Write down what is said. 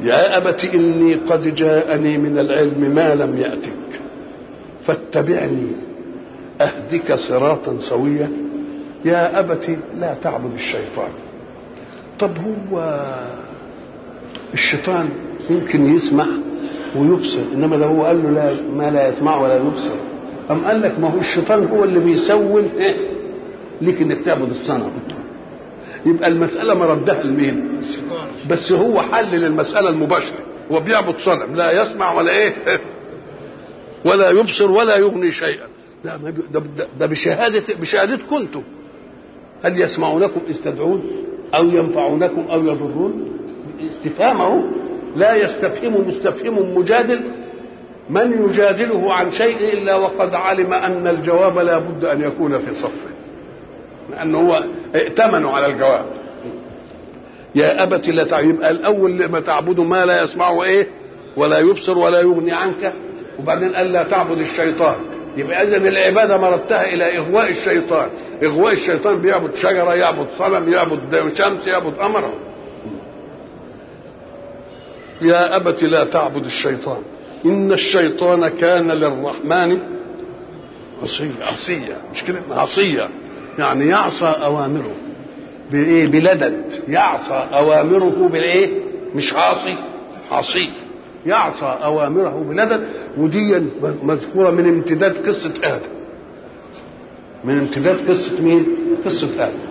يا أبت إني قد جاءني من العلم ما لم يأتك فاتبعني أهدك صراطا سويا يا أبت لا تعبد الشيطان طب هو الشيطان يمكن يسمع ويبصر انما ده هو قال له لا ما لا يسمع ولا يبصر أم قال لك ما هو الشيطان هو اللي بيسول إيه؟ ليك انك تعبد الصنم يبقى المسألة مردها لمين؟ بس هو حلل المسألة المباشرة هو بيعبد صنم لا يسمع ولا ايه؟ ولا يبصر ولا يغني شيئا لا ما ده, ده, ده بشهادة بشهادتكم انتم هل يسمعونكم إذ تدعون أو ينفعونكم أو يضرون استفهامه لا يستفهم مستفهم مجادل من يجادله عن شيء إلا وقد علم أن الجواب لا بد أن يكون في صفه لأنه هو ائتمنوا على الجواب يا أبت لا تعبد يبقى الأول لما تعبد ما لا يسمع إيه ولا يبصر ولا يغني عنك وبعدين قال لا تعبد الشيطان يبقى إذا العبادة مردتها إلى إغواء الشيطان إغواء الشيطان بيعبد شجرة يعبد صنم يعبد شمس يعبد قمر يا أبت لا تعبد الشيطان إن الشيطان كان للرحمن عصية عصية مش كده عصية يعني يعصى أوامره بإيه بلدد يعصى أوامره بالإيه مش عاصي عصي يعصى أوامره بلدد ودي مذكورة من امتداد قصة آدم من امتداد قصة مين؟ قصة آدم